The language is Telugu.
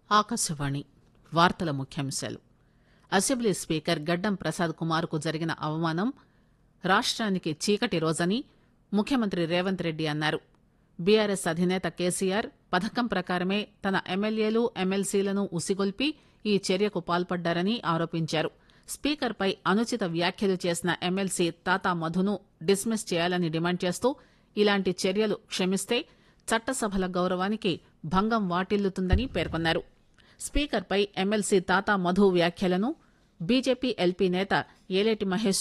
ఆకాశవాణి వార్తల ముఖ్యాంశాలు అసెంబ్లీ స్పీకర్ గడ్డం ప్రసాద్ కుమార్ కు జరిగిన అవమానం రాష్టానికి చీకటి రోజని ముఖ్యమంత్రి రేవంత్ రెడ్డి అన్నారు బీఆర్ఎస్ అధినేత కేసీఆర్ పథకం ప్రకారమే తన ఎమ్మెల్యేలు ఎమ్మెల్సీలను ఉసిగొల్పి ఈ చర్యకు పాల్పడ్డారని ఆరోపించారు స్పీకర్ పై అనుచిత వ్యాఖ్యలు చేసిన ఎమ్మెల్సీ తాతా మధును డిస్మిస్ చేయాలని డిమాండ్ చేస్తూ ఇలాంటి చర్యలు క్షమిస్తే చట్టసభల గౌరవానికి భంగం వాటిల్లుతుందని పేర్కొన్నారు స్పీకర్ పై ఎమ్మెల్సీ తాతా మధు వ్యాఖ్యలను బీజేపీ ఎల్పీ నేత ఏలేటి మహేష్